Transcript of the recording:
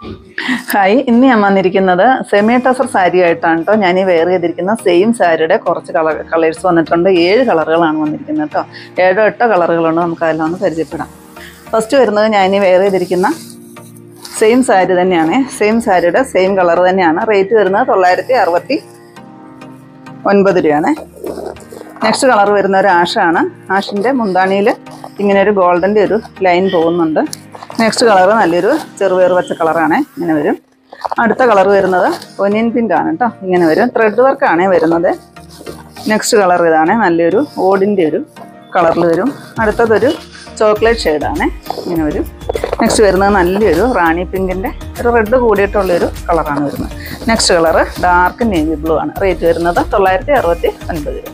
hi ഇന്ന് ഞാൻ വന്നിരിക്കുന്നത് സെമി ടസർ സാരി ആയിട്ടാണ് കേട്ടോ ഞാൻ ഈ വെയർ ചെയ്തിരിക്കുന്ന സെയിം സാരിയുടെ കുറച്ച് കളർ കളേഴ്സ് വന്നിട്ടുണ്ട് ഏഴ് കളറുകളാണ് വന്നിരിക്കുന്നത് കേട്ടോ ഏഴോ എട്ടോ കളറുകളുണ്ട് നമുക്ക് അതെല്ലാം ഒന്ന് പരിചയപ്പെടാം ഫസ്റ്റ് വരുന്നത് ഞാൻ ഈ വെയർ ചെയ്തിരിക്കുന്ന സെയിം സാരി തന്നെയാണ് സെയിം സാരിയുടെ സെയിം കളർ തന്നെയാണ് റേറ്റ് വരുന്നത് തൊള്ളായിരത്തി അറുപത്തി ഒൻപത് രൂപയാണ് നെക്സ്റ്റ് കളർ വരുന്ന ഒരു ആഷാണ് ആഷിൻ്റെ മുന്താണിയിൽ ഇങ്ങനെ ഒരു ഗോൾഡൻ്റെ ഒരു ലൈൻ പോകുന്നുണ്ട് നെക്സ്റ്റ് കളർ നല്ലൊരു ചെറുപയർ പച്ച കളറാണ് ഇങ്ങനെ വരും അടുത്ത കളർ വരുന്നത് ഒനിയൻ പിങ്ക് ആണ് കേട്ടോ ഇങ്ങനെ വരും ത്രെഡ് വർക്കാണ് വരുന്നത് നെക്സ്റ്റ് കളർ ഇതാണ് നല്ലൊരു ഓടിൻ്റെ ഒരു കളറിൽ വരും അടുത്തതൊരു ചോക്ലേറ്റ് ഷെയ്ഡാണ് ഇങ്ങനെ വരും നെക്സ്റ്റ് വരുന്നത് നല്ലൊരു റാണി പിങ്കിൻ്റെ ഒരു റെഡ് കൂടിയിട്ടുള്ളൊരു കളറാണ് വരുന്നത് next colour dark navy blue ആണ് റേറ്റ് വരുന്നത് തൊള്ളായിരത്തി അറുപത്തി ഒൻപത് രൂപ